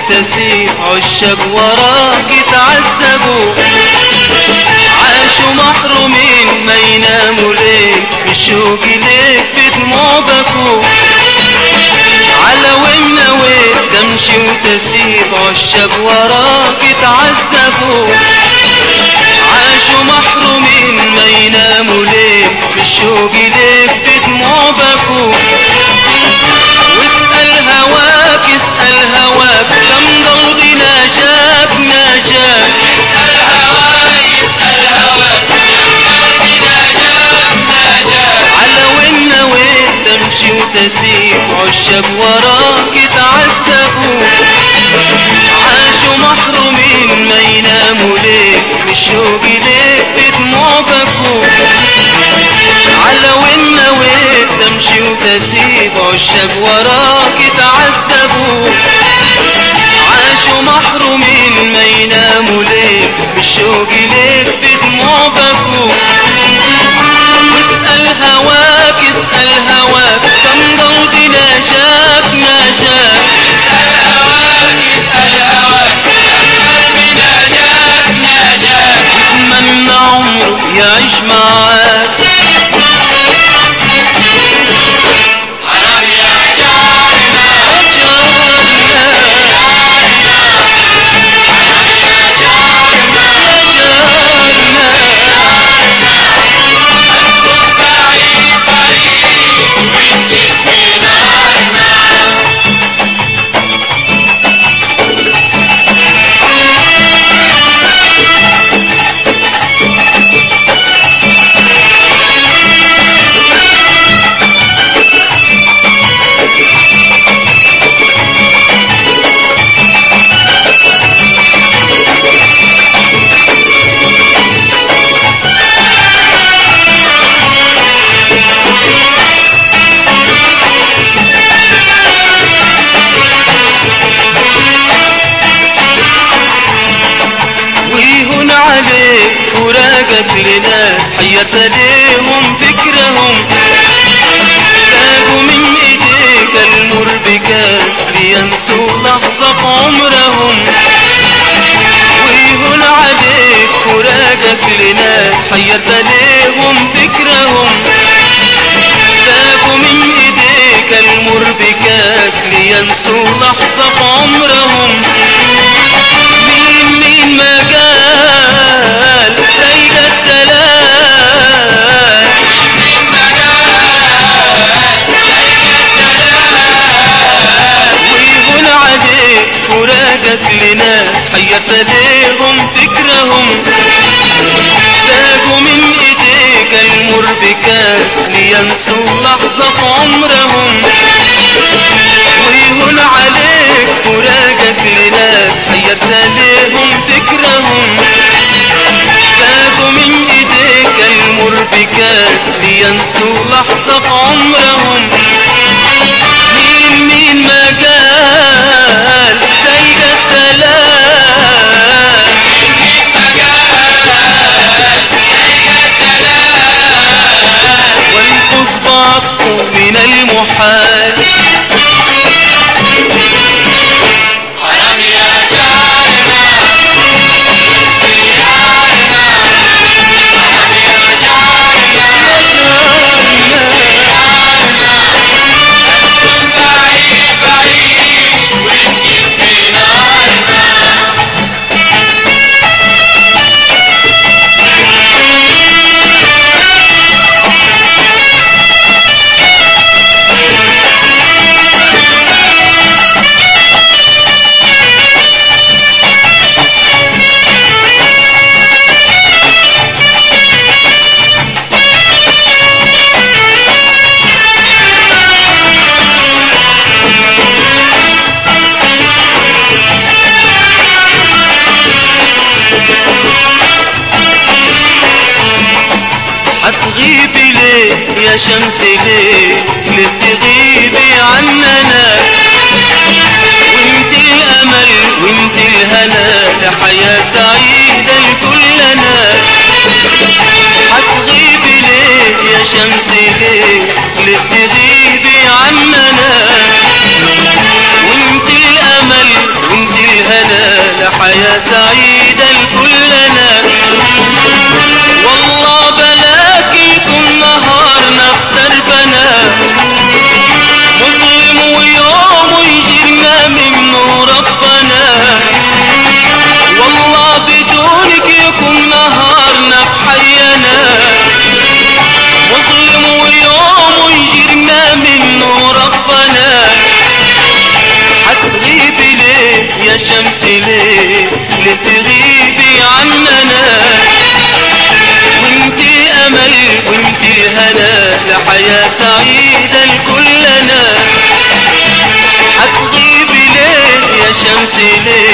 وتسيب عشاق وراك يتعذبوا عاشوا محرومين ما يناموا ليه بالشوق ليك بدموع بكوا على وين نويت تمشي وتسيب عشاق وراك يتعذبوا عاشوا محرومين ما يناموا ليه بالشوق ليك بدموع بكوا واسأل هواك اسأل هواك كم قلبي ناجاك ناجاك اسأل هواي اسأل هواك قلبي ناجاك ناجاك على وين نويت تمشي وتسيب عشاق وراك يتعذبوا عاشوا محرومين ما يناموا ليه بالشوق ليك بدموع بكوا على وين نويت تمشي وتسيب عشاق وراك يتعذبوا عاشوا محرومين ما يناموا ليه بالشوق ليك بدموع بكوا واسأل هواك اسأل هواك كم قلبي ناجاك ناجاك اسأل هواك اسأل هواك قلبي ناجاك ناجاك اتمنى عمره يعيش معاك حرام يا جارنا اسكن بعيد بعيد وانت في نارنا ويهون عليك فراقك لناس حيرت ليهم فكرهم تاجوا من ايديك المر بكاس لينسوا لحظة في عمرهم ويهون عليك فراقك لناس حيرت ليهم فكرهم تاجوا من ايديك المر بكاس لينسوا لحظة في عمرهم مين مين ما قال سيد الدلال من مجال ويهون عليك فراقك لناس حيرت ليهم فكرهم تاجوا من ايديك المر بكاس لينسوا لحظة في عمرهم ويهون عليك فراقك لناس حيرت ليهم فكرهم تاجوا من ايديك المر بكاس لينسوا لحظة في عمرهم مين مين ما قال سيد الدلال من مجال والفوز بعطفه من المحال حرام يا جارنا ديارنا حرام يا جارنا اسكن بعيد بعيد وانت في نارنا هتغيبي ليه يا شمس ليه ليه تغيبي عننا وانت الامل وانت الهنا لحياة سعيدة لكلنا هتغيبي ليه يا شمس ليه ليه تغيبي عننا وانت الامل وانت حياة سعيدة لكلنا والله بلاك يكون نهارنا في دربنا مسلم ويوم يجينا منه ربنا والله بدونك يكون نهارنا في حينا مسلم ويوم يجينا منه ربنا هتغيبي ليه يا شمس ليه لتغيبي عننا وانتي امل وانتي الهنا لحياة سعيدة لكلنا هتغيبي ليه يا شمس ليه